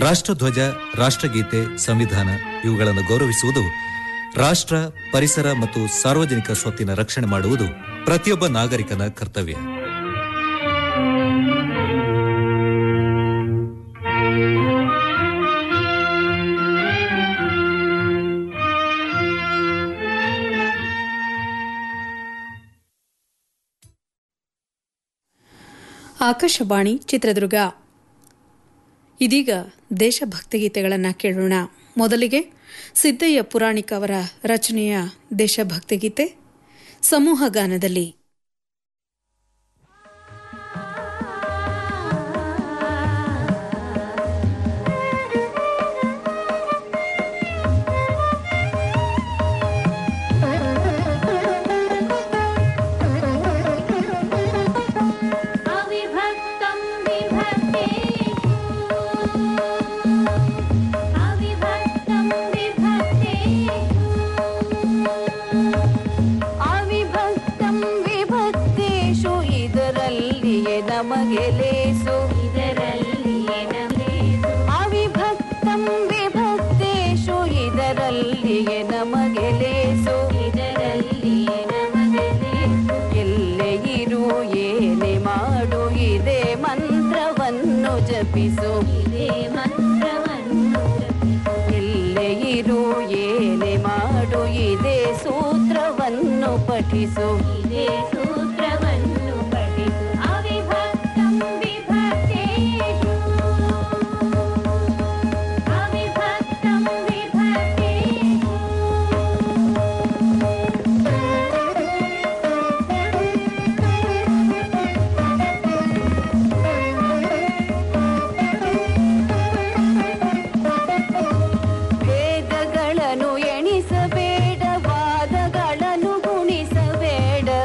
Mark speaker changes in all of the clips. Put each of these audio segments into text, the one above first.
Speaker 1: ರಾಷ್ಟ್ರಧ್ವಜ ರಾಷ್ಟ್ರಗೀತೆ ಸಂವಿಧಾನ ಇವುಗಳನ್ನು ಗೌರವಿಸುವುದು ರಾಷ್ಟ್ರ ಪರಿಸರ ಮತ್ತು ಸಾರ್ವಜನಿಕ ಸ್ವತ್ತಿನ ರಕ್ಷಣೆ ಮಾಡುವುದು ಪ್ರತಿಯೊಬ್ಬ ನಾಗರಿಕನ ಕರ್ತವ್ಯ
Speaker 2: ಆಕಾಶವಾಣಿ ಚಿತ್ರದುರ್ಗ ಇದೀಗ ದೇಶಭಕ್ತಿ ಗೀತೆಗಳನ್ನು ಕೇಳೋಣ ಮೊದಲಿಗೆ ಸಿದ್ದಯ್ಯ ಪುರಾಣಿಕ ಅವರ ರಚನೆಯ ದೇಶಭಕ್ತಿ ಗೀತೆ ಸಮೂಹ ಗಾನದಲ್ಲಿ
Speaker 3: अविभक्तं विभक्तेषु अविभक्तं विभक्तेषु
Speaker 4: ಅವಿಭಕ್ತಂ ವಿಭಕ್ತೇಷು ಇದರಲ್ಲಿಯೇ ನಮಗೆ ಲೇಸು
Speaker 3: ಇದರಲ್ಲಿಯೇ ನಮಗೇಸು
Speaker 4: ಅವಿಭಕ್ತಂ ವಿಭಕ್ತೇಷು ಇದರಲ್ಲಿಯೇ ನಮಗೆ ಲೇಸು
Speaker 3: ಇದರಲ್ಲಿಯೇ ನಮಗಲೇಸು
Speaker 4: ಎಲ್ಲೇ ಇರು ಏನೇ ಮಾಡು ಇದೇ ಮಂತ್ರವನ್ನು ಜಪಿಸು
Speaker 3: ಇದೇ ಮಂತ್ರವನ್ನು ಜಪಿಸು
Speaker 4: ಎಲ್ಲೇ ಇರು ಏನೇ ಮಾಡು ಇದೇ ಸೂತ್ರವನ್ನು ಪಠಿಸು
Speaker 3: ಇದೇ ಸೂತ್ರವನ್ನು ಪಠಿಸು ಅವಿಭಕ್ತಂ ವಿಭಕ್ತೇಷು ಅವಿಭಕ್ತಂ ವಿಭಕ್ತೇಷು
Speaker 4: ವೇದಗಳನ್ನು ಎಣಿಸಬೇಡ ವಾದಗಳನ್ನು ಗುಣಿಸಬೇಡ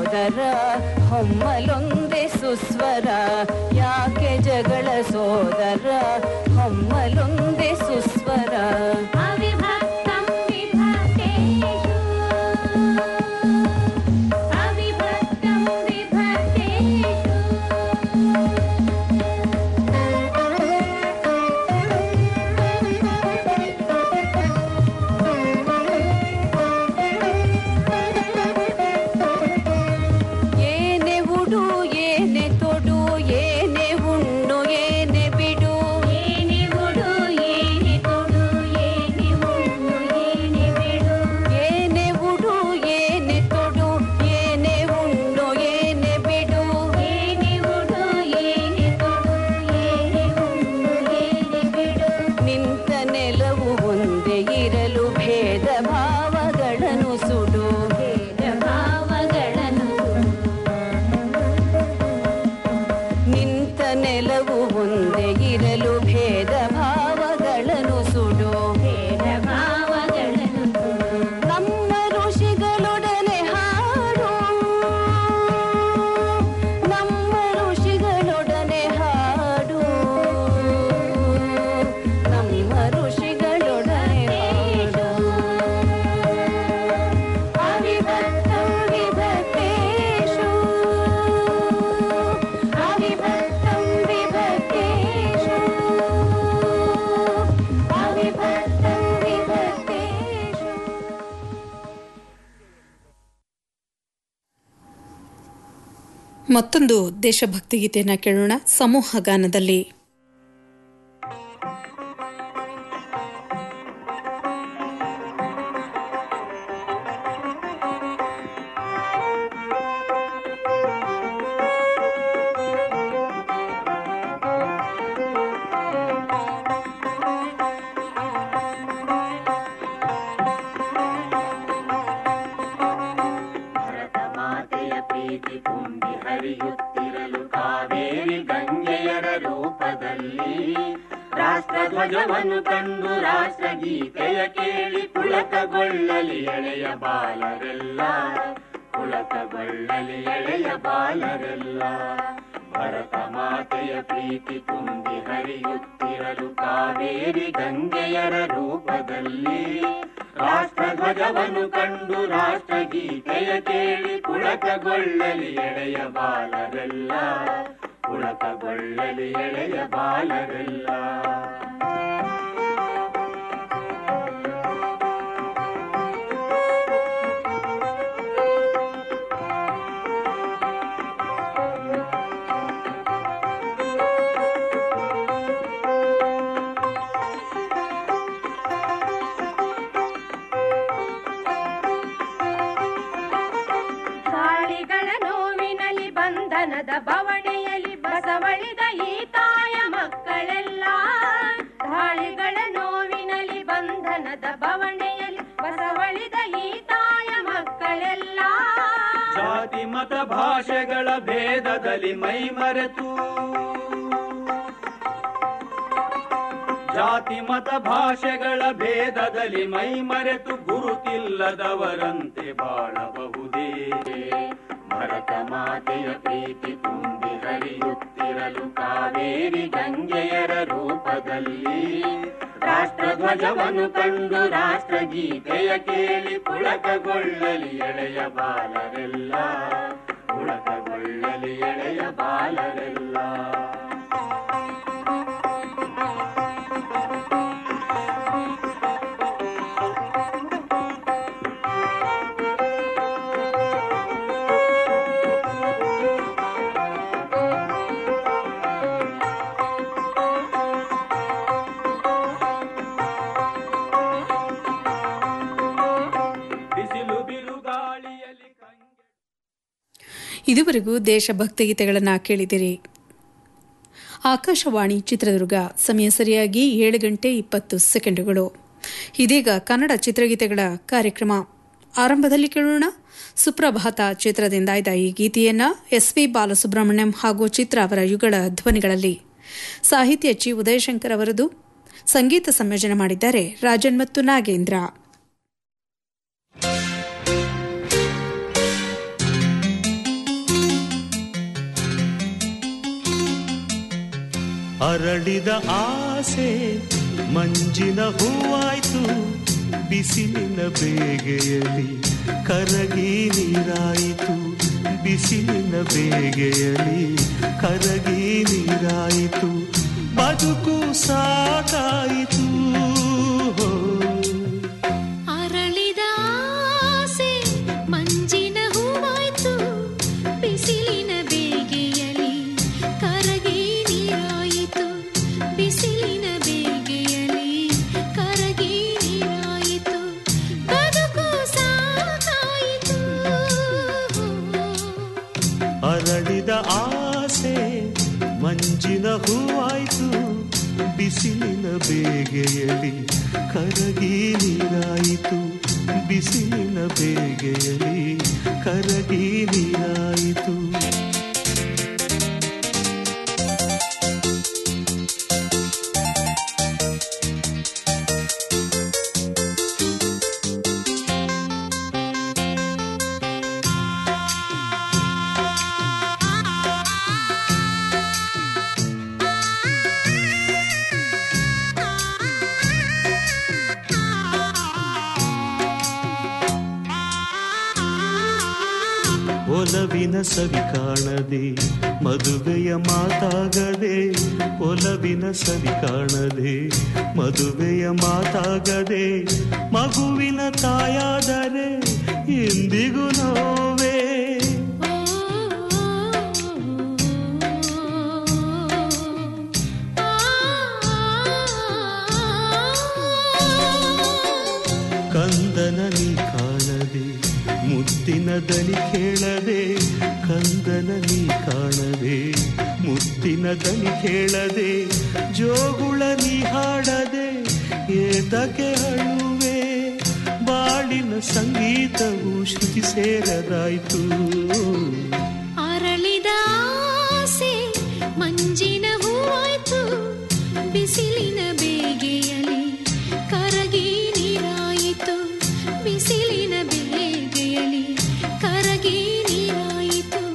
Speaker 4: ಸೋದರ ಹೊಮ್ಮಲೊಂದೇ ಸುಸ್ವರ ಯಾಕೆ ಜಗಳ ಸೋದರ ಹೊಮ್ಮಲೊಂದೇ ಸುಸ್ವರ
Speaker 3: ಅವಿಭಕ್ತಂ ವಿಭಕ್ತೇಷು ಅವಿಭಕ್ತಂ ವಿಭಕ್ತೇಷು
Speaker 4: ಏನೆ ಉಡು ಏನೆ ತೊಡು ಏನೆ ಉಣ್ಣು ಏನೆ ಬಿಡು
Speaker 3: ಏನೆ ಉಡು ಏನೆ ತೊಡು ಏನೆ ಉಣ್ಣು ಏನೆ ಬಿಡು
Speaker 4: ಏನೆ ಉಡು ಏನೆ ತೊಡು ಏನೆ ಉಣ್ಣು ಏನೆ ಬಿಡು
Speaker 3: ಏನೆ ಉಡು ಏನೆ ತೊಡು ಏನೆ ಉಣ್ಣು ಏನೆ ಬಿಡು
Speaker 4: ನಿಂತ ನೆಲವು ಒಂದೇ ಇರಲು ಭೇದ ಭಾವಗಳನ್ನು ಸುಡು
Speaker 3: ಭೇದ ಭಾವಗಳನ್ನು
Speaker 4: ನಿಂತ ನೆಲವು ಒಂದೇ ಇರಲು ಭೇದ ಭಾವಗಳನ್ನು ಸುಡು
Speaker 3: ಭೇದ ಭಾವಗಳನ್ನು
Speaker 4: ನಮ್ಮ ಋಷಿಗಳೊಡನೆ ಹಾಡು ನಮ್ಮ ಋಷಿಗಳೊಡನೆ ಹಾಡು ನಮ್ಮ ಋಷಿಗಳೊಡನೆ ಹಾಡು ಅವಿಭಕ್ತಂ ವಿಭಕ್ತೇಷು ಅವಿಭಕ್ತಂ ವಿಭಕ್ತೇಷು ಅವಿಭಕ್ತಂ ವಿಭಕ್ತೇಷು
Speaker 2: ಮತ್ತೊಂದು ದೇಶಭಕ್ತಿ ಗೀತೆಯನ್ನು ಕೇಳೋಣ ಸಮೂಹ ಗಾನದಲ್ಲಿ
Speaker 5: ಭರತ ಮಾತೆಯ ಪ್ರೀತಿ ತುಂಬಿ ಹರಿಯುತ್ತಿರಲು ಕಾವೇರಿ ಗಂಗೆಯರ ರೂಪದಲ್ಲಿ ರಾಷ್ಟ್ರ ಧ್ವಜವನ್ನು ತಂದು ರಾಷ್ಟ್ರಗೀತೆಯ ಕೇಳಿ ಪುಳಕಗೊಳ್ಳಲಿ ಎಳೆಯ ಬಾಲರೆಲ್ಲ ಪುಳಕಗೊಳ್ಳಲಿ ಎಳೆಯ ಬಾಲರೆಲ್ಲ ಭರತ ಮಾತೆಯ ಪ್ರೀತಿ ತುಂಬಿ ಹರಿಯುತ್ತಿರಲು ಕಾವೇರಿ ಗಂಗೆಯರ ರೂಪದಲ್ಲಿ ರಾಷ್ಟ್ರ ಧ್ವಜವನ್ನು ಕಂಡು ರಾಷ್ಟ್ರಗೀತೆಯ ಕೇಳಿ ಪುಳಕಗೊಳ್ಳಲಿ ಎಳೆಯ ಬಾಲರೆಲ್ಲ ಪುಳಕಗೊಳ್ಳಲಿ ಎಳೆಯ ಬಾಲರೆಲ್ಲ
Speaker 3: ಗಾಳಿಗಳ ನೋವಿನಲ್ಲಿ ಬಂಧನದ ಬವಣೆಯಲ್ಲಿ ಬಸವಳಿದ ಈ ತಾಯ ಮಕ್ಕಳೆಲ್ಲ ಗಾಳಿಗಳ ನೋವಿನಲ್ಲಿ ಬಂಧನದ ಬವಣೆಯಲ್ಲಿ ಬಸವಳಿದ ಈ ತಾಯ ಮಕ್ಕಳೆಲ್ಲ
Speaker 5: ಜಾತಿ ಮತ ಭಾಷೆಗಳ ಭೇದದಲ್ಲಿ ಮೈ ಮರೆತು ಜಾತಿ ಮತ ಭಾಷೆಗಳ ಭೇದದಲ್ಲಿ ಮೈ ಮರೆತು ಗುರುತಿಲ್ಲದವರಂತೆ ಬಾಳಬಹುದೇ ಭರತ ಮಾತೆಯ ಪ್ರೀತಿ ತುಂಬಿ ಹರಿಯುತ್ತಿರಲು ಕಾವೇರಿ ಗಂಗೆಯರ ರೂಪದಲ್ಲಿ ರಾಷ್ಟ್ರ ಧ್ವಜವನ್ನು ಕಂಡು ರಾಷ್ಟ್ರಗೀತೆಯ ಕೇಳಿ ಪುಳಕಗೊಳ್ಳಲಿ ಎಳೆಯ ಬಾಲರೆಲ್ಲ ಪುಳಕಗೊಳ್ಳಲಿ ಎಳೆಯ ಬಾಲರೆಲ್ಲ ಬಿಸಿಲು ಬಿರುಗಾಳಿಯಲ್ಲಿ ಕಂಗೆ
Speaker 2: ಇದುವರೆಗೂ ದೇಶಭಕ್ತಿ ಗೀತೆಗಳನ್ನು ಕೇಳಿದಿರಿ ಆಕಾಶವಾಣಿ ಚಿತ್ರದುರ್ಗ ಸಮಯ ಸರಿಯಾಗಿ ಏಳು ಗಂಟೆ ಇಪ್ಪತ್ತು ಸೆಕೆಂಡುಗಳು ಇದೀಗ ಕನ್ನಡ ಚಿತ್ರಗೀತೆಗಳ ಕಾರ್ಯಕ್ರಮ ಆರಂಭದಲ್ಲಿ ಕೇಳೋಣ ಸುಪ್ರಭಾತ ಚಿತ್ರದಿಂದ ಆಯ್ದ ಈ ಗೀತೆಯನ್ನ ಎಸ್ ವಿ ಬಾಲಸುಬ್ರಹ್ಮಣ್ಯಂ ಹಾಗೂ ಚಿತ್ರ ಅವರ ಯುಗಳ ಧ್ವನಿಗಳಲ್ಲಿ ಸಾಹಿತ್ಯ ಜಿ ಉದಯಶಂಕರ್ ಅವರದು ಸಂಗೀತ ಸಂಯೋಜನೆ ಮಾಡಿದ್ದಾರೆ ರಾಜನ್ ಮತ್ತು ನಾಗೇಂದ್ರ
Speaker 6: ಅರಳಿದ ಆಸೆ ಮಂಜಿನ ಹೂವಾಯ್ತು ಬಿಸಿಲಿನ ಬೇಗೆಯಲ್ಲಿ ಕರಗಿ ನೀರಾಯಿತು ಬಿಸಿಲಿನ ಬೇಗೆಯಲ್ಲಿ ಕರಗಿ ನೀರಾಯಿತು ಬದುಕು ಸಾಕಾಯಿತು
Speaker 4: ಅರಳಿದ ಆಸೆ ಮಂಜಿನ ಹೂವಾಯ್ತು ಬಿಸಿಲಿನ ಬೇಗೆಯಲಿ ಕರಗಿ ನೀರಾಯಿತು ಬಿಸಿಲಿನ ಬೇಗೆಯಲಿ ಕರಗಿ ನೀರಾಯಿತು ಬದುಕು ಸಾಕಾಯಿತು
Speaker 6: ಅರಳಿದ ಆಸೆ ಮಂಜಿನ ಹೂವಾಯ್ತು ಬಿಸಿಲಿನ ಬೇಗೆಯಲ್ಲಿ ಕರಗಿ ನೀರಾಯಿತು ಬಿಸಿಲಿನ ಬೇಗೆಯಲ್ಲಿ ಕರಗಿ ನೀರಾಯಿತು ಒಲವಿನ ಸವಿ ಕಾಣದೆ ಮದುವೆಯ ಮಾತಾಗದೆ ಒಲವಿನ ಸವಿ ಕಾಣದೆ ಮದುವೆಯ ಮಾತಾಗದೆ ಮಗುವಿನ ತಾಯಾದರೆ ಎಂದಿಗೂ ನೋವೇ ಕಂದನ ನೀ ಕಾಣದೆ ಮುತ್ತಿನ ದನಿ ಕೇಳದೆ ಕಂದನ ನೀ ಕಾಣದೆ ಮುತ್ತಿನ ದನಿ ಕೇಳದೆ ಜೋಗುಳ ನೀ ಹಾಡದೆ ಏತಕ್ಕೆ ಅಳುವೆ ಬಾಳಿನ ಸಂಗೀತವು ಶ್ರುತಿ ಸೇರದಾಯ್ತು
Speaker 4: ಅರಳಿದ ಆಸೆ ಮಂಜಿನ ಹೂವಾಯ್ತು ಬಿಸಿಲಿನ ಬೇಗೆಯಲಿ ಕರಗಿ ನೀರಾಯಿತು ಬಿಸಿಲಿನ ಬೇಗೆಯಲಿ ಕರಗಿ ನೀರಾಯಿತು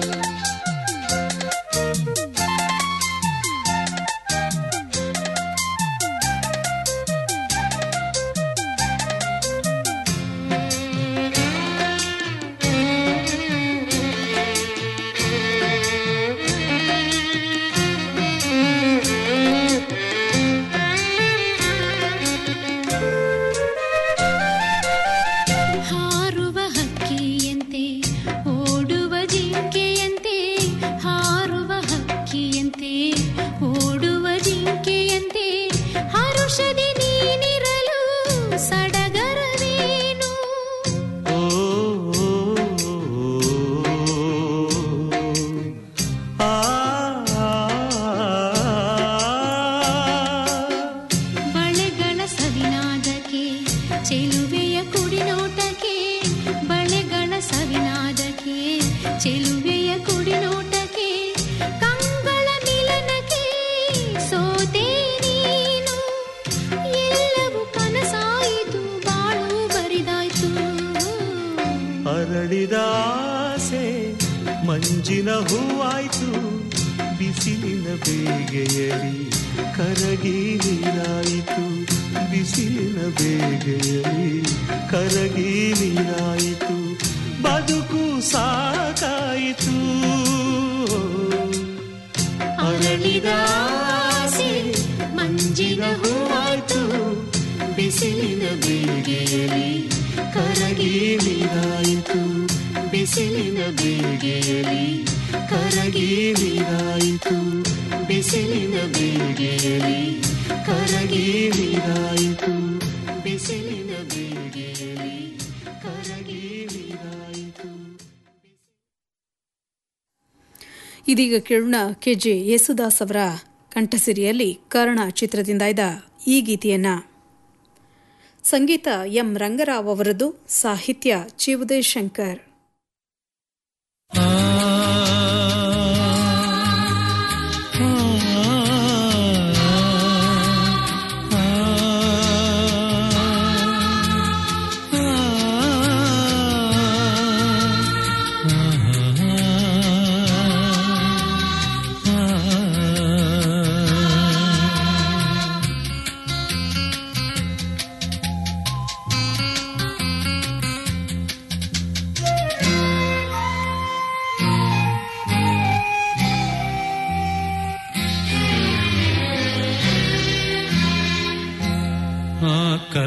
Speaker 4: ಹಾರುವ ಹಕ್ಕಿಯಂತೆ ಓಡುವ ಜಿಂಕೆಯಂತೆ ಹಾರುವ ಹಕ್ಕಿಯಂತೆ ಓಡುವ ಜಿಂಕೆಯಂತೆ ಹರುಷದಿ ನೀನಿರಲು ಸಡಗರವೇನು
Speaker 6: ಓ ಆ
Speaker 4: ಬಳೆಗಳ ಸವಿನಾದಕ್ಕೆ ಚೆಲುವೆಯ ಕುಡಿನೋಟಕ್ಕೆ ಬಳೆಗಳ ಸವಿನಾದಕ್ಕೆ ಚೆಲುವೆಯ ಕುಡಿನೋಟಕ್ಕೆ ಕಂಗಳ ಮಿಲನಕ್ಕೆ ಸೋತೆ ನೀನು ಎಲ್ಲವೂ ಕನಸಾಯಿತು ಬಾಳು ಬರಿದಾಯ್ತು
Speaker 6: ಅರಳಿದ ಆಸೆ ಮಂಜಿನ ಹೂವಾಯ್ತು ಬಿಸಿಲಿನ ಬೇಗೆಯಲಿ ಕರಗಿ ನೀರಾಯಿತು ಬಿಸಿಲಿನ ಬೇಗೆಯಲಿ ಕರಗಿ ನೀರಾಯಿತು ಬದುಕು ಸಾಕಾಯಿತು ಅರಳಿದ ಆಸೆ ಮಂಜಿನ ಹೂವಾಯ್ತು ಬಿಸಿಲಿನ ಬೇಗೆಯಲಿ ಕರಗಿ ನೀರಾಯಿತು ಬಿಸಿಲಿನ ಬೇಗೆಯಲಿ ಕರಗಿ ನೀರಾಯಿತು ಬಿಸಿಲಿನ ಬೇಗೆಯಲಿ ಕರಗಿ ನೀರಾಯಿತು ಬಿಸಿಲಿನ ಬೇಗೆಯಲಿ ಕರಗಿ ನೀರಾಯಿತು
Speaker 2: ಇದೀಗ ಕೇಳೋಣ ಕೆಜೆ ಯೇಸುದಾಸ್ ಅವರ ಕಂಠಸಿರಿಯಲ್ಲಿ ಕರ್ಣ ಚಿತ್ರದಿಂದ ಇದ್ದ ಈ ಗೀತೆಯನ್ನ ಸಂಗೀತ ಎಂ ರಂಗರಾವ್ ಅವರದು ಸಾಹಿತ್ಯ ಚಿ ಉದಯ್ ಶಂಕರ್
Speaker 7: ಆ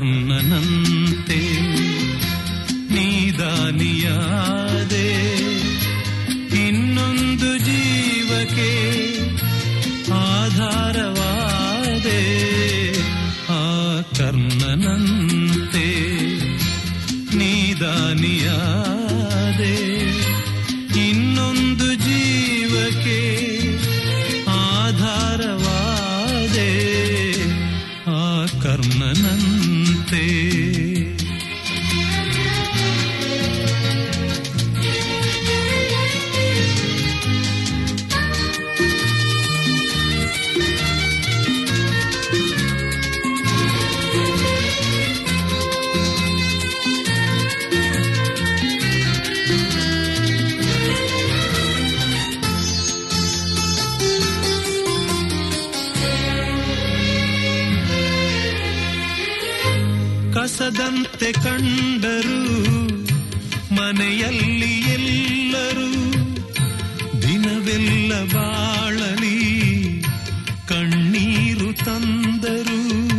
Speaker 6: ಕರ್ಣನಂತೆ ನೀದಾನಿಯಾದೆ ಇನ್ನೊಂದು ಜೀವಕ್ಕೆ ಆಧಾರವಾದೆ ಆ ಕರ್ಣನಂತೆ ನೀದಾನಿಯಾದೆ ಇನ್ನೊಂದು ಜೀವಕ್ಕೆ ಆಧಾರವಾದೆ ಆ ಕರ್ಣನಂತೆ ಕಸದಂತೆ ಕಂಡರು ಮನೆಯಲ್ಲಿ ಎಲ್ಲರೂ ದಿನವೆಲ್ಲ ಬಾಳಲಿ ಕಣ್ಣೀರು ತಂದರು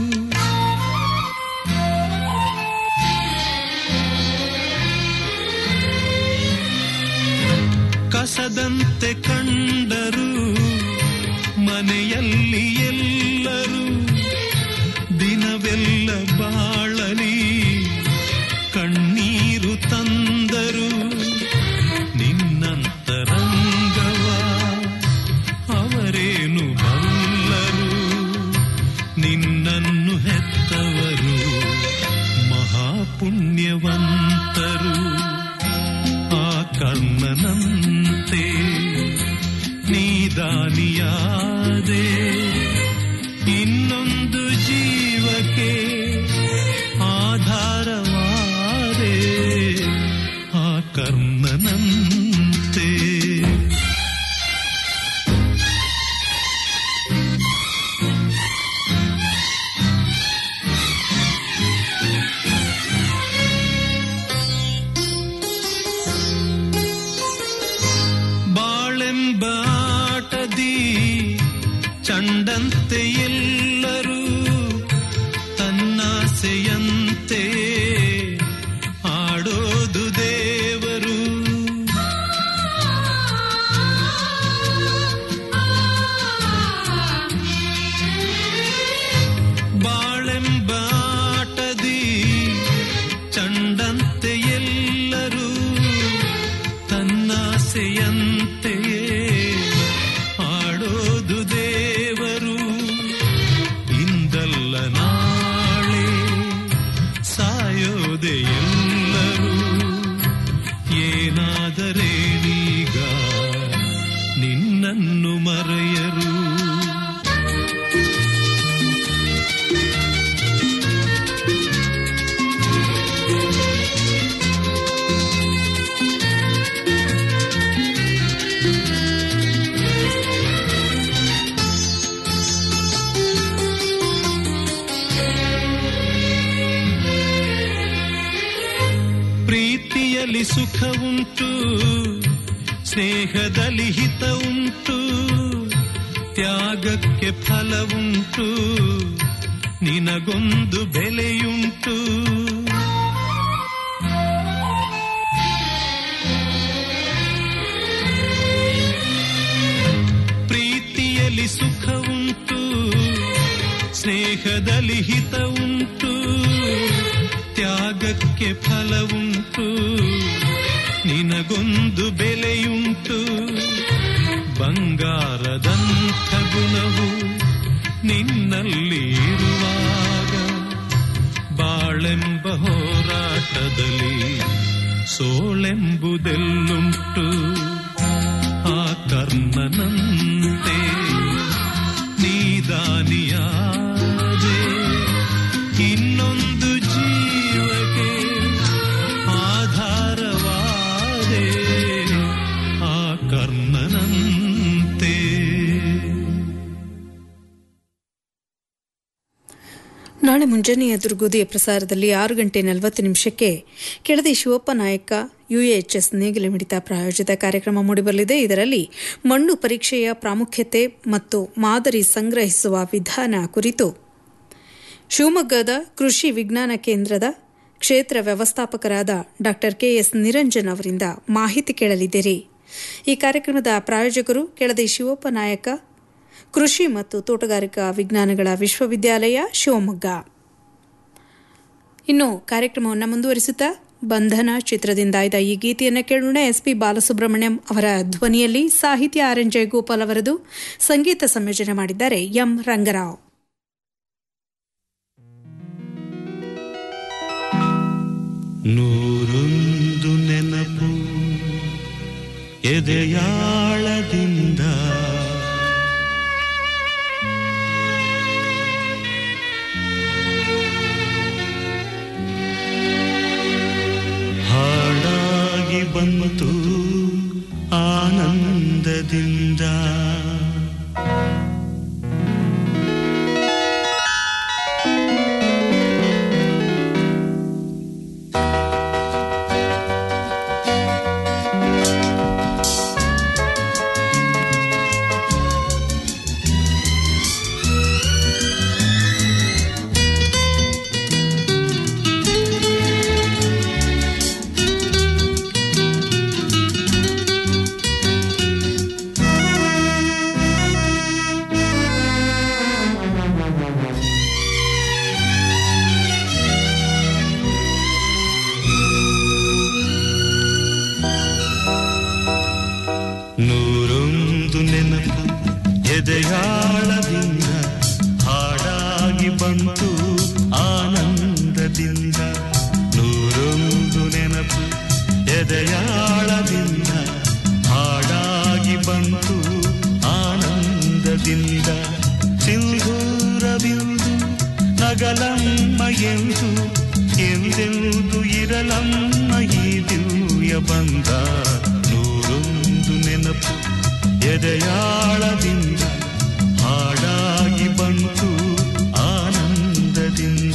Speaker 6: ಕಸದಂತೆ ಕಂಡರು ಮನೆಯಲ್ಲಿ ಎಲ್ಲರೂ ದಿನವೆಲ್ಲ ಬಾಳಲಿ ಕಣ್ಣೀರು ತಂದರು ನಿನ್ನಂತರಂಗವ ಅವರೇನು ಬಲ್ಲರು ನಿನ್ನನ್ನು ಹೆತ್ತವರು ಮಹಾಪುಣ್ಯವಂತರು ಆ ಕರ್ಣನಂತೆ ನೀದಾನಿಯಾದೆ ಇನ್ನೊಂದು ಜೀವಕ್ಕೆ ಆಧಾರವಾದೆ ಆ ಕರ್ಣನಂತೆ ಬಾಳೆಂಬ ಆಟದಿ ಚಂಡಂತೆ ಎಲ್ಲರೂ ತನ್ನಾಸೆಯಂತೆ ಆಡೋದು ದೇವರು ಬಾಳೆಂಬ ಆಟದಿ ಚಂಡಂತೆ ಎಲ್ಲರೂ ತನ್ನಾಸೆಯಂತೆಯೇ ಆಡೋದು ದೇವರು ಇಂದಲ್ಲ ನಾಳೆ ಸಾಯೋದೆ ಎಲ್ಲರೂ ಏನಾದರೇನೀಗ ನಿನ್ನನ್ನು ಮರೆಯರು ಪ್ರೀತಿಯಲ್ಲಿ ಸುಖ ಉಂಟು ಸ್ನೇಹದಲ್ಲಿ ಹಿತ ಉಂಟು ತ್ಯಾಗಕ್ಕೆ ಫಲ ಉಂಟು ನಿನಗೊಂದು ಬೆಲೆಯುಂಟು ಪ್ರೀತಿಯಲ್ಲಿ ಸುಖ ಉಂಟು ಸ್ನೇಹದಲ್ಲಿ ಹಿತ ಉಂಟು ತ್ಯಾಗಕ್ಕೆ ಫಲ ಉಂಟು ನಿನಗೊಂದು ಬೆಲೆಯುಂಟು ಬಂಗಾರದಂಥ ಗುಣವು ನಿನ್ನಲ್ಲಿ ಇರುವಾಗ ಬಾಳೆಂಬ ಹೋರಾಟದಲ್ಲಿ ಸೋಳೆಂಬುದೆಲ್ಲುಂಟು ಆ ಕರ್ಣನಂತೆ ನೀದಾನಿಯಾದೆ ಇನ್ನೊಂದು ಜೀವಕ್ಕೆ ಆಧಾರವಾದೆ ಆ ಕರ್ಣನಂತೆ
Speaker 2: ನಾಳೆ ಮುಂಜಾನೆಯ ದುರ್ಗೋದಯ ಪ್ರಸಾರದಲ್ಲಿ ಆರು ಗಂಟೆ ನಲವತ್ತು ನಿಮಿಷಕ್ಕೆ ಕೆಳದಿ ಶಿವಪ್ಪ ನಾಯಕ ಯುಎಎಚ್ಎಸ್ ನೇಗಿಲ ಮಿಡಿತ ಪ್ರಾಯೋಜಿತ ಕಾರ್ಯಕ್ರಮ ಮೂಡಿಬರಲಿದೆ ಇದರಲ್ಲಿ ಮಣ್ಣು ಪರೀಕ್ಷೆಯ ಪ್ರಾಮುಖ್ಯತೆ ಮತ್ತು ಮಾದರಿ ಸಂಗ್ರಹಿಸುವ ವಿಧಾನ ಕುರಿತು ಶಿವಮೊಗ್ಗದ ಕೃಷಿ ವಿಜ್ಞಾನ ಕೇಂದ್ರದ ಕ್ಷೇತ್ರ ವ್ಯವಸ್ಥಾಪಕರಾದ ಡಾಕ್ಟರ್ ಕೆಎಸ್ ನಿರಂಜನ್ ಅವರಿಂದ ಮಾಹಿತಿ ಕೇಳಲಿದ್ದೀರಿ ಈ ಕಾರ್ಯಕ್ರಮದ ಪ್ರಾಯೋಜಕರು ಕೆಳದಿ ಶಿವಪ್ಪ ನಾಯಕ ಕೃಷಿ ಮತ್ತು ತೋಟಗಾರಿಕಾ ವಿಜ್ಞಾನಗಳ ವಿಶ್ವವಿದ್ಯಾಲಯ ಶಿವಮೊಗ್ಗ ಇನ್ನು ಕಾರ್ಯಕ್ರಮವನ್ನು ಮುಂದುವರಿಸುತ್ತಾ ಬಂಧನ ಚಿತ್ರದಿಂದ ಆಯ್ದ ಈ ಗೀತೆಯನ್ನು ಕೇಳೋಣ ಎಸ್ ಪಿ ಬಾಲಸುಬ್ರಹ್ಮಣ್ಯಂ ಅವರ ಧ್ವನಿಯಲ್ಲಿ ಸಾಹಿತ್ಯ ಆರ್ ಎನ್ ಜಯಗೋಪಾಲ್ ಅವರದು ಸಂಗೀತ ಸಂಯೋಜನೆ ಮಾಡಿದ್ದಾರೆ ಎಂ ರಂಗರಾವ್
Speaker 6: ನೂರೊಂದು ನೆನಪು ಎದೆಯಾಳದಿಂದ ಹಾಡಾಗಿ ಬಂತು ಆನಂದದಿಂದ ನೂರೊಂದು ನೆನಪು ಎದೆಯಾಳದಿಂದ ಹಾಡಾಗಿ ಬಂತು ಆನಂದದಿಂದ ನೂರೊಂದು ನೆನಪು ಎದೆಯಾಳದಿಂದ ಹಾಡಾಗಿ ಬಂತು ಆನಂದದಿಂದ ಸಿಂಧೂರವಿಂದು ನಗಲಮ್ಮ ಎಂದು ಎಂದೆಂದು ಇರಲಮ್ಮ ಈ ದಿವ್ಯ ಬಂದ ನೂರೊಂದು ನೆನಪು ಎದೆಯಾಳದಿಂದ ಹಾಡಾಗಿ ಬಂತು ಆನಂದದಿಂದ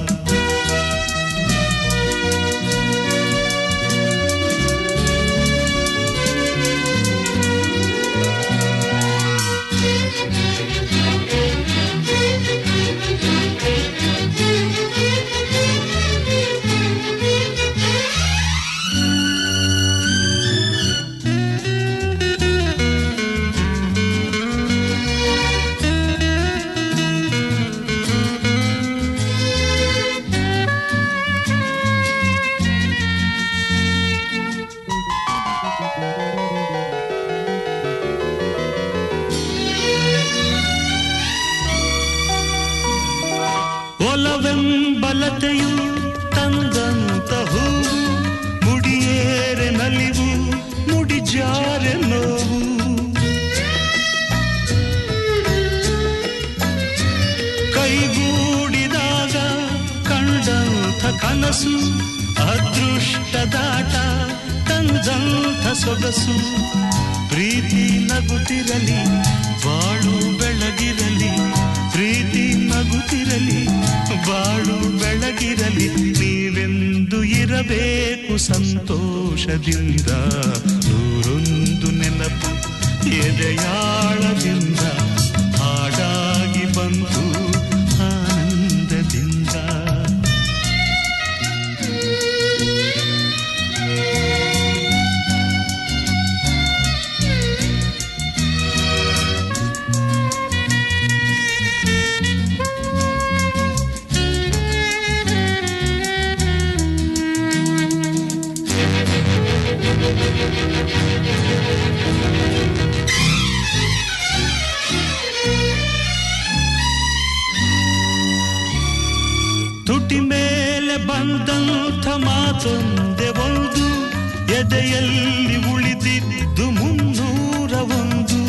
Speaker 6: ಒಲವೆಂಬಲತೆಯು ತಂದಂತ ಹೂವು ಮುಡಿಯೇರೆ ನಲಿವು ಮುಡಿಜಾರೆ ನೋವು ಕೈಗೂಡಿದಾಗ ಕಂಡಂಥ ಕನಸು ಅದೃಷ್ಟದಾಟ ತಂದಂಥ ಸೊಗಸು ಪ್ರೀತಿ ನಗುತ್ತಿರಲಿ ಬಾಳು ಬೆಳಗಿರಲಿ ಪ್ರೀತಿ ನಗುತ್ತಿರಲಿ ಬಾಳು ಬೆಳಗಿರಲಿ ನೀವೆಂದು ಇರಬೇಕು ಸಂತೋಷದಿಂದ ನೂರೊಂದು ನೆನಪು ಎದೆಯಾಳದಿಂದ ಹಾಡಾಗಿ ಬಂತು ಆನಂದದಿಂದ ತುಟಿ ಮೇಲೆ ಬಂದಂಥ ಮಾತೊಂದೆ ಒಂದು ಎದೆಯಲ್ಲಿ ಉಳಿದಿದ್ದು ಮುನ್ನೂರ ಒಂದು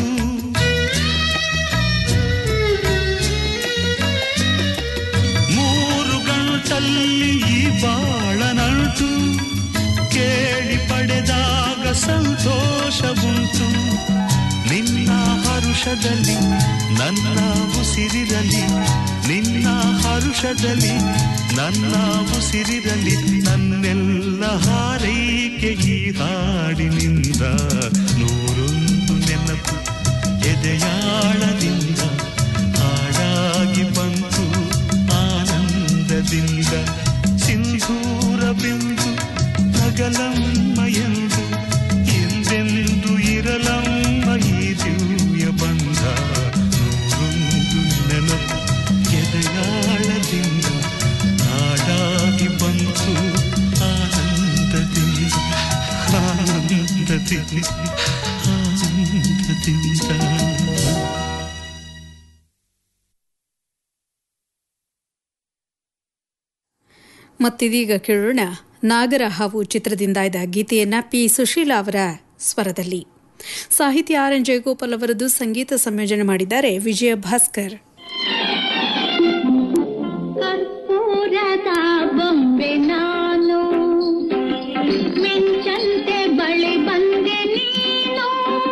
Speaker 6: ಮೂರು ಗಂಟಲ್ಲಿ ಈ ಬಾಳ ನಂಟು ಕೇಳಿ ಪಡೆದಾಗ ಸಂತೋಷವುಂಟು ನಿನ್ನ ಹರುಷದಲ್ಲಿ ನನ್ನ ಉಸಿರಿರಲಿ ನಿನ್ನ ಹರುಷದಲ್ಲಿ ನನ್ನ ಉಸಿರಿರಲಿ ನನ್ನೆಲ್ಲ ಹಾರೈಕೆ ಈ ಹಾಡಿನಿಂದ ನೂರೊಂದು ನೆನಪು ಎದೆಯಾಳದಿಂದ ಹಾಡಾಗಿ ಬಂತು ಆನಂದದಿಂದ ಆನಂದದಿಂದ
Speaker 2: ಮತ್ತಿದೀಗ ಕೇಳೋಣ ನಾಗರ ಹಾವು ಚಿತ್ರದಿಂದ ಆಯ್ದ ಗೀತೆಯನ್ನ ಪಿ ಸುಶೀಲಾ ಅವರ ಸ್ವರದಲ್ಲಿ ಸಾಹಿತ್ಯ ಆರ್ ಎನ್ ಜಯಗೋಪಾಲ್ ಅವರದ್ದು ಸಂಗೀತ ಸಂಯೋಜನೆ ಮಾಡಿದ್ದಾರೆ ವಿಜಯ ಭಾಸ್ಕರ್
Speaker 4: ಕರ್ಪೂರದ ಬೊಂಬೆ ನಾನು ಮಿಂಚಂತೆ ಬಳಿ ಬಂದೆ ನೀನು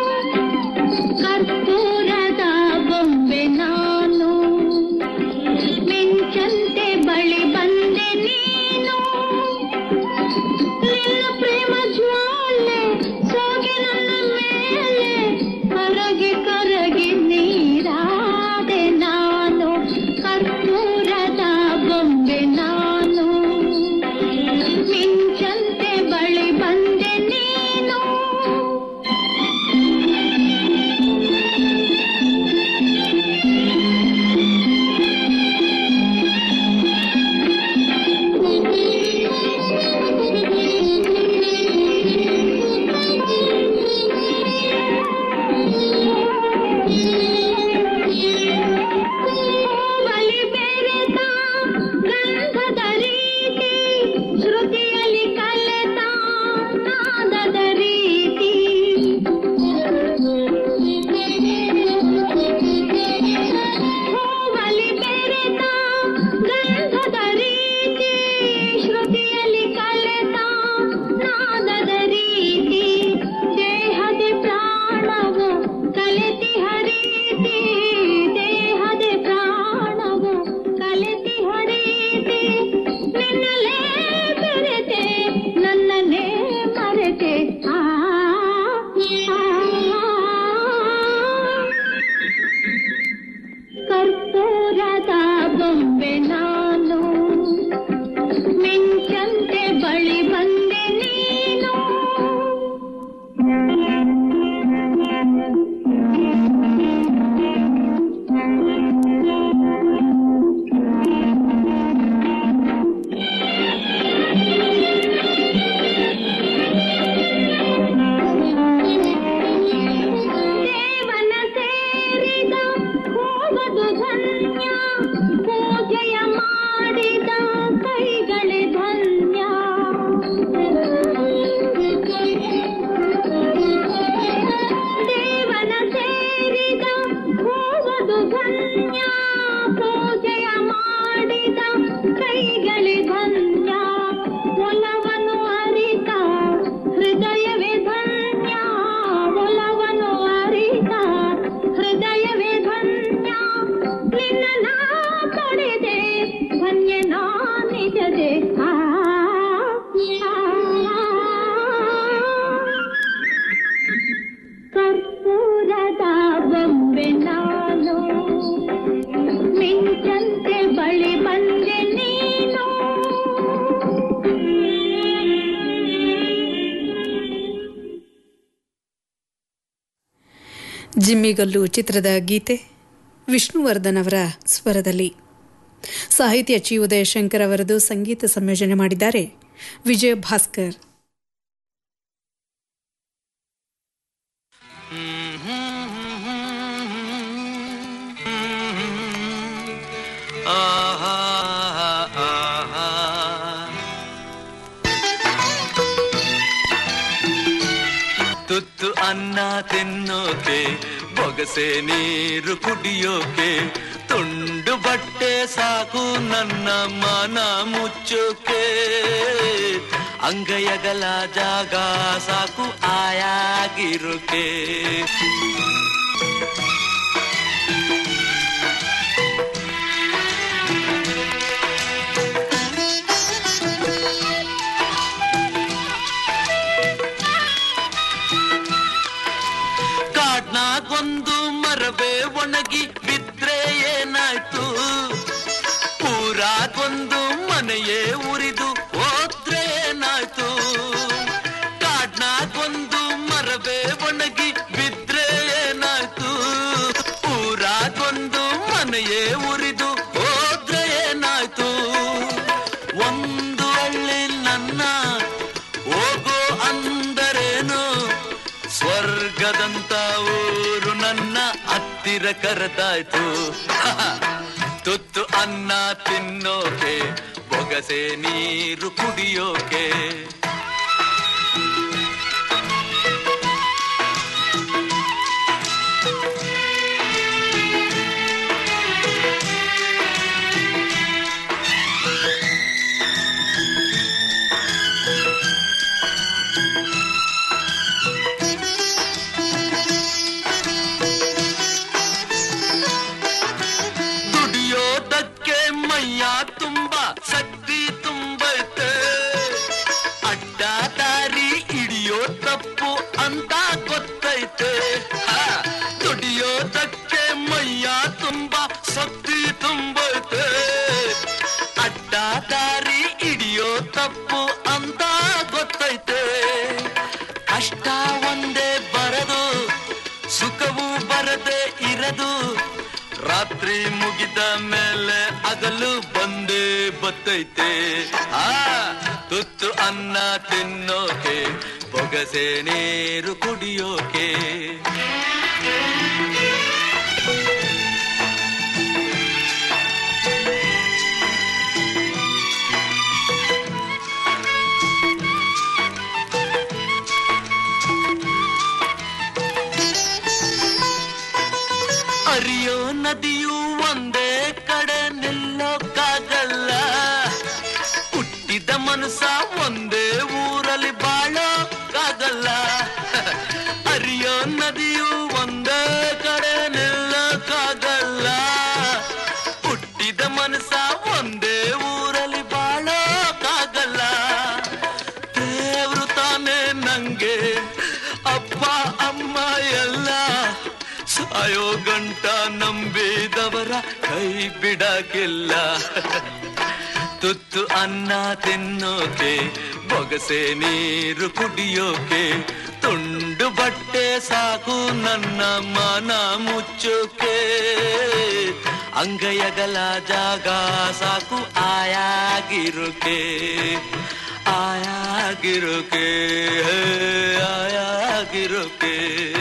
Speaker 4: ಕರ್ಪೂರದ ಬೊಂಬೆ ನಾನು ಮಿಂಚಂತೆ ಬಳಿ ಬಂದೆ ನೀನು ನಿನ್ನ ಪ್ರೇಮ ಜ್ವಾಲೆ ಸೋಗೆ ನನ್ನ ಮೇಲೆ ಕರಗಿ ಕರಗಿ ನೀರಾದೆ ನಾನು ಕರ್ಪೂರದ ಬೊಂಬೆ ನಾನು ಮಿಂಚಂತೆ ಬಳಿ ಬಂದೆ ನೀನು ಹೂವಲಿ ಬೆರೆತ ಗಂಧದ ರೀತಿ ಶ್ರುತಿಯಲ್ಲಿ ಕಲೆತ ನಾದದ ರೀತಿ ಹೂವಲಿ ಬೆರೆತ ಗಂಧದ ರೀತಿ ಶ್ರುತಿಯಲ್ಲಿ ಕಲೆತ ನಾದದ ರೀತಿ ದೇಹದ ಪ್ರಾಣವು ಕಲೆತಿ ಹರೀತಿ ದೇಹದ ಪ್ರಾಣವು ಕಲೆತಿ ಹರೀತಿ ನಿನ್ನಲೇ ಬೆರೆತೆ ನನ್ನನ್ನೇ ಮರೆತೆ ಆ ಆ, ಕರ್ಪೂರದ ಬೊಂಬೆ ನಾನು ಮಿಂಚಂತೆ ಬಳಿ ಬಂದೆ ನೀನು ದೇವನ ಸೇರಿದ ಹೋಗದು ಧನ್ಯ ಪೂಜೆಯ ಮಾಡಿದ ಕೈಗಳೇ ಧನ್ಯ ದೇವನ ಸೇರಿದ ಹೋಗದು ಧನ್ಯ ಪೂಜೆಯ ಮಾಡಿದ ಕೈಗಳೇ ಧನ್ಯ ಒಲವನ್ನು ಅರಿತ ಹೃದಯವೇ ಧನ್ಯ ಒಲವನ್ನು ಅರಿತ ಹೃದಯವೇ ಧನ್ಯ ನಿನ್ನ ನಾ ಪಡೆದೆ ಧನ್ಯ ನಾ ನಿಜದೆ ಆ ಆ, ಕರ್ಪೂರದ ಬೊಂಬೆ ನಾನು ಮಿಂಚಂತೆ ಬಳಿ ಬಂದೆ ನೀನು
Speaker 2: ಜಿಮ್ಮಿಗಲ್ಲು ಚಿತ್ರದ ಗೀತೆ ವಿಷ್ಣುವರ್ಧನ್ ಅವರ ಸ್ವರದಲ್ಲಿ ಸಾಹಿತ್ಯ ಚಿ ಉದಯಶಂಕರ್ ಅವರದು ಸಂಗೀತ ಸಂಯೋಜನೆ ಮಾಡಿದ್ದಾರೆ ವಿಜಯ ಭಾಸ್ಕರ್
Speaker 7: ತುತ್ತು ಅನ್ನ ತಿನ್ನೋಕೆ ಬೊಗಸೆ ನೀರು ಕುಡಿಯೋಕೆ ತುಂಡು ಬಟ್ಟೆ ಸಾಕು ನನ್ನ ಮನ ಮುಚ್ಚೋಕೆ ಅಂಗೈಯಗಲ ಜಾಗ ಸಾಕು ಆಯಾಗಿರೋಕೆ ಕಾಡ್ನಾಗೊಂದು ಮರವೇ ಒಣಗಿ ಬಿದ್ರೆ ಏನಾಯ್ತು ಊರಾಗೊಂದು ಮನೆಯೇ ಉರಿದು ಹೋದ್ರೆ ಏನಾಯ್ತು ಕಾಡ್ನಾಗೊಂದು ಮರವೇ ಒಣಗಿ ಬಿದ್ರೆ ಏನಾಯ್ತು ಊರಾಗೊಂದು ಮನೆಯೇ ಉರಿದು ಹೋದ್ರೆ ಏನಾಯ್ತು ಒಂದು ಹಳ್ಳಿ ನನ್ನ ಹೋಗೋ ಅಂದರೇನು ಹೋದಂತ ಊರು ನನ್ನ ಹತ್ತಿರ ಕರೆದಾಯ್ತು ತುತ್ತು ಅನ್ನ ತಿನ್ನೋಕೆ ಬೊಗಸೆ ನೀರು ಕುಡಿಯೋಕೆ ದುಡಿಯೋದಕ್ಕೆ ಮೈಯ ತುಂಬಾ ಶಕ್ತಿ ತುಂಬೈತೆ ಅಡ್ಡ ದಾರಿ ಹಿಡಿಯೋ ತಪ್ಪು ಅಂತ ಗೊತ್ತೈತೆ ಹಾ, ದುಡಿಯೋದಕ್ಕೆ ಮೈಯ ತುಂಬಾ ಶಕ್ತಿ ತುಂಬೈತೆ ಅಡ್ಡ ದಾರಿ ಹಿಡಿಯೋ ತಪ್ಪು ಅಂತ ಗೊತ್ತೈತೆ ಕಷ್ಟ ಒಂದೇ ಬರದು ಸುಖವು ಬರದೆ ಇರದು ರಾತ್ರಿ ಮುಗಿದ ಮೇಲೆ ಹಗಲು ಬಂದೇ ಬತ್ತೈತೆ ಆ ತುತ್ತು ಅನ್ನ ತಿನ್ನೋಕೆ ಬೊಗಸೆ ನೀರು ಕುಡಿಯೋಕೆ ಅರಿಯೋ ನದಿಯು ಒಂದೇ ಕಡೆ ನಿಲ್ಲೋಕ್ಕಾಗಲ್ಲ ಹುಟ್ಟಿದ ಮನಸ್ಸ ಒಂದೇ ಊರಲ್ಲಿ ಬಾಳೋಕ್ಕಾಗಲ್ಲ ಅರಿಯೋ ನದಿಯು ಒಂದೇ ಕಡೆ ನಿಲ್ಲೋಕ್ಕಾಗಲ್ಲ ಹುಟ್ಟಿದ ಮನಸ್ಸ ಒಂದೇ ಊರಲ್ಲಿ ಬಾಳೋಕ್ಕಾಗಲ್ಲ ದೇವ್ರು ತಾನೇ ನಂಗೆ ಅಪ್ಪ ಅಮ್ಮ ಎಲ್ಲ ಸಾಯೋ ಗಂಟ ನಂಬಿದವರ ಕೈ ಬಿಡಕ್ಕಿಲ್ಲ ತುತ್ತು ಅನ್ನ ತಿನ್ನೋಕೆ ಬೊಗಸೆ ನೀರು ಕುಡಿಯೋಕೆ ತುಂಡು ಬಟ್ಟೆ ಸಾಕು ನನ್ನ ಮನ ಮುಚ್ಚೋಕೆ ಅಂಗೈಯಗಲ ಜಾಗ ಸಾಕು ಆಯಾಗಿರೋಕೆ ಆಯಾಗಿರೋಕೆ ಆಯಾಗಿರೋಕೆ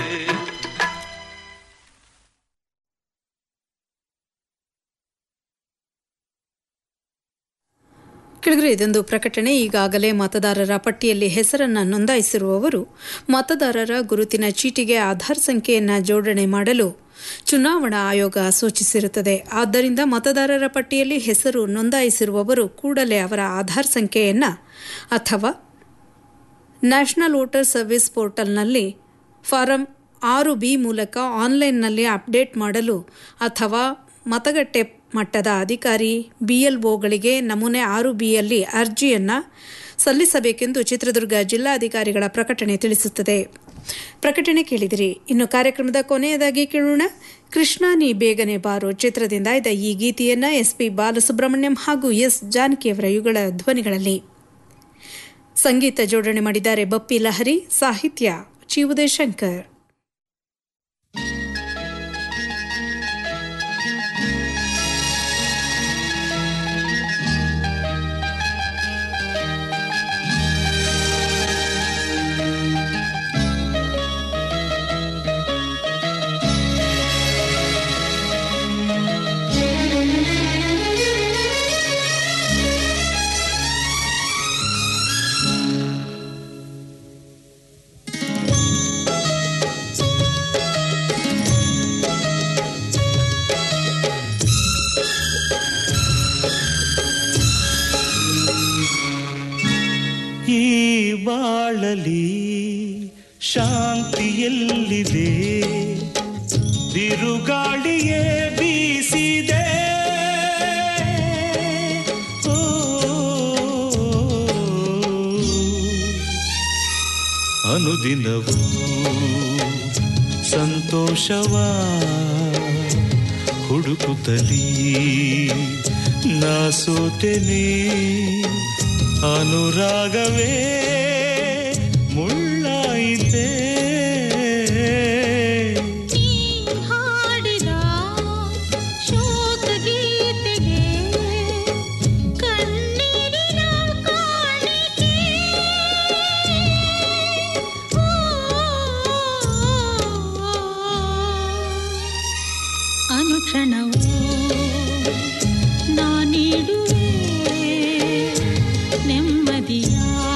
Speaker 2: ಕೆಳಗರೆ ಇದೊಂದು ಪ್ರಕಟಣೆ ಈಗಾಗಲೇ ಮತದಾರರ ಪಟ್ಟಿಯಲ್ಲಿ ಹೆಸರನ್ನು ನೋಂದಾಯಿಸಿರುವವರು ಮತದಾರರ ಗುರುತಿನ ಚೀಟಿಗೆ ಆಧಾರ್ ಸಂಖ್ಯೆಯನ್ನು ಜೋಡಣೆ ಮಾಡಲು ಚುನಾವಣಾ ಆಯೋಗ ಸೂಚಿಸಿರುತ್ತದೆ ಆದ್ದರಿಂದ ಮತದಾರರ ಪಟ್ಟಿಯಲ್ಲಿ ಹೆಸರು ನೋಂದಾಯಿಸಿರುವವರು ಕೂಡಲೇ ಅವರ ಆಧಾರ್ ಸಂಖ್ಯೆಯನ್ನು ಅಥವಾ ನ್ಯಾಷನಲ್ ವೋಟರ್ ಸರ್ವಿಸ್ ಪೋರ್ಟಲ್ನಲ್ಲಿ ಫಾರಂ ಆರು ಬಿ ಮೂಲಕ ಆನ್ಲೈನ್ನಲ್ಲಿ ಅಪ್ಡೇಟ್ ಮಾಡಲು ಅಥವಾ ಮತಗಟ್ಟೆ ಮಟ್ಟದ ಅಧಿಕಾರಿ ಬಿಎಲ್ಒಗಳಿಗೆ ನಮೂನೆ ಆರು ಬಿಯಲ್ಲಿ ಅರ್ಜಿಯನ್ನು ಸಲ್ಲಿಸಬೇಕೆಂದು ಚಿತ್ರದುರ್ಗ ಜಿಲ್ಲಾಧಿಕಾರಿಗಳ ಪ್ರಕಟಣೆ ತಿಳಿಸುತ್ತದೆ ಪ್ರಕಟಣೆ ಕೇಳಿದಿರಿ ಇನ್ನು ಕಾರ್ಯಕ್ರಮದ ಕೊನೆಯದಾಗಿ ಕೇಳೋಣ ಕೃಷ್ಣ ನೀ ಬೇಗನೆ ಬಾರೋ ಚಿತ್ರದಿಂದ ಇದ್ದ ಈ ಗೀತೆಯನ್ನ ಎಸ್ಪಿ ಬಾಲಸುಬ್ರಹ್ಮಣ್ಯಂ ಹಾಗೂ ಎಸ್ ಜಾನಕಿಯವರ ಯುಗಳ ಧ್ವನಿಗಳಲ್ಲಿ ಸಂಗೀತ ಜೋಡಣೆ ಮಾಡಿದ್ದಾರೆ ಬಪ್ಪಿ ಲಹರಿ ಸಾಹಿತ್ಯ ಚಿ ಶಂಕರ್
Speaker 6: ಈ ಬಾಳಲಿ ಶಾಂತಿಯಲ್ಲಿದೆ ಬಿರುಗಾಳಿಯೇ ಬೀಸಿದೆ ಓ, ಅನುದಿನವೂ ಸಂತೋಷವ ಹುಡುಕುತ್ತಲೀ ನಾ ಸೋತೆನೆ ಅನುರಾಗವೇ ಮುಳ್ಳಾಯಿತೆ
Speaker 4: ಹಾಡಿದ ಶೋಕ ಗೀತೆಗೆ ಕಣ್ಣೀರಿನ ಕಾಣಿಕೆ ಓ, ಕ್ಷಣವೂ ನಾ ನೀಡುವೆ ನೆಮ್ಮದಿಯ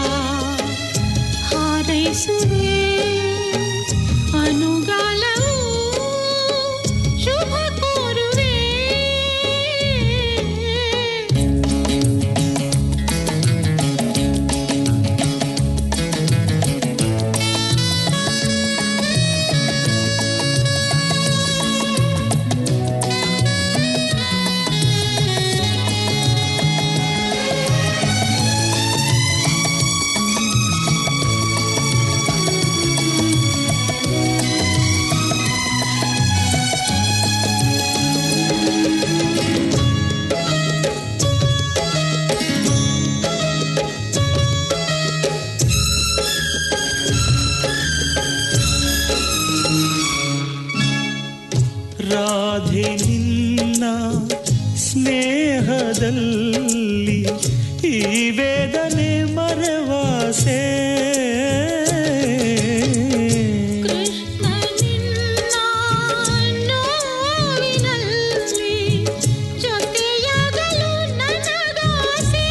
Speaker 4: ಹಾರೈಸುವೆ ಅನುಗಾಲವು ಶುಭ ಕೋರುವೆ
Speaker 6: ರಾಧೆ ನಿನ್ನ ಸ್ನೇಹದಲ್ಲಿ ಈ ವೇದನೆ ಮರವಾಸೆ
Speaker 4: ಕೃಷ್ಣ ನಿನ್ನ ನೋವಿನಲ್ಲಿ ಜೊತೆಯಾಗಲು ನನಗಾಸೆ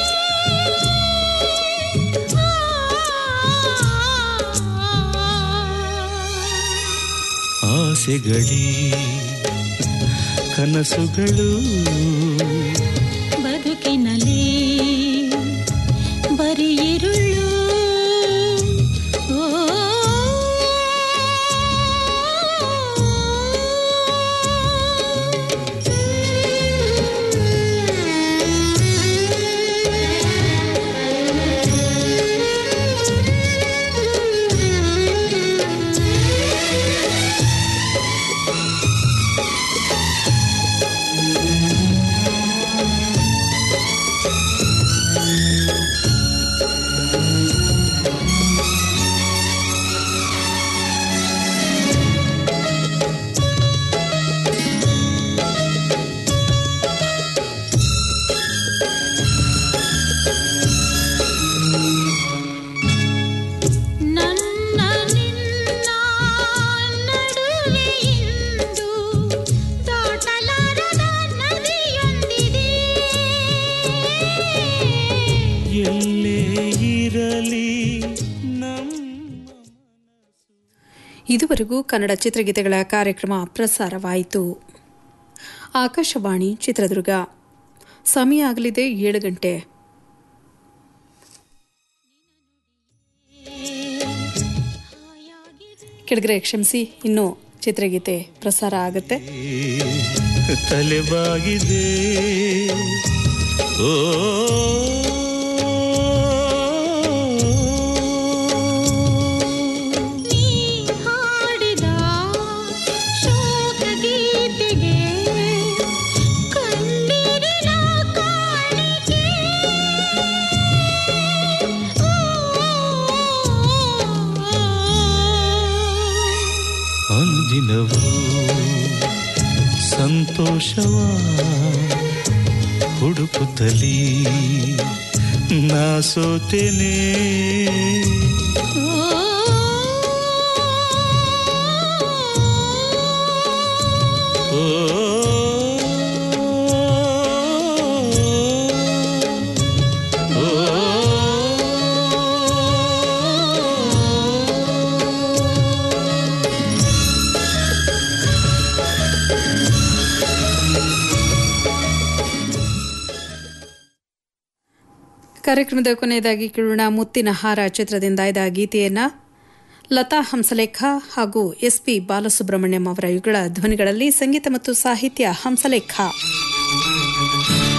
Speaker 6: ಆಸೆಗಳೇ ಕನಸುಗಳು
Speaker 4: ಬದುಕಿನಲ್ಲಿ ಬರೀ ഇരുಳು ಓ ನನ್ನ ನಿನ್ನ ನಡುವೆ ಇಂದು ದಾಟಲಾರದ ನದಿಯೊಂದಿದೆ
Speaker 6: ಎಲ್ಲೇ ಇರಲಿ ನಮ್ಮ
Speaker 2: ಇದುವರೆಗೂ ಕನ್ನಡ ಚಿತ್ರಗೀತೆಗಳ ಕಾರ್ಯಕ್ರಮ ಪ್ರಸಾರವಾಯಿತು ಆಕಾಶವಾಣಿ ಚಿತ್ರದುರ್ಗ ಸಮಯ ಆಗಲಿದೆ ಏಳು ಗಂಟೆ ಕೆಳಗರೆ ಕ್ಷಮಿಸಿ ಇನ್ನು ಚಿತ್ರಗೀತೆ ಪ್ರಸಾರ ಆಗುತ್ತೆ
Speaker 6: ತಲೆಬಾಗಿದೆ ಓ
Speaker 4: ನೀ ಹಾಡಿದ ಶೋಕ ಗೀತೆಗೆ ಕಣ್ಣೀರಿನ ಕಾಣಿಕೆ
Speaker 6: ಅನುದಿನವೂ ಸಂತೋಷವ ಹುಡುಕುತ್ತಲೀ ನಾ ಸೋತೇನೆ ಓ
Speaker 2: ಕಾರ್ಯಕ್ರಮದ ಕೊನೆಯದಾಗಿ ಕೇಳೋಣ ಮುತ್ತಿನ ಹಾರ ಚಿತ್ರದಿಂದ ಇದ್ದ ಗೀತೆಯನ್ನ ಲತಾ ಹಂಸಲೇಖ ಹಾಗೂ ಎಸ್ ಪಿ ಬಾಲಸುಬ್ರಹ್ಮಣ್ಯಂ ಅವರ ಯುಗಳ ಧ್ವನಿಗಳಲ್ಲಿ ಸಂಗೀತ ಮತ್ತು ಸಾಹಿತ್ಯ ಹಂಸಲೇಖ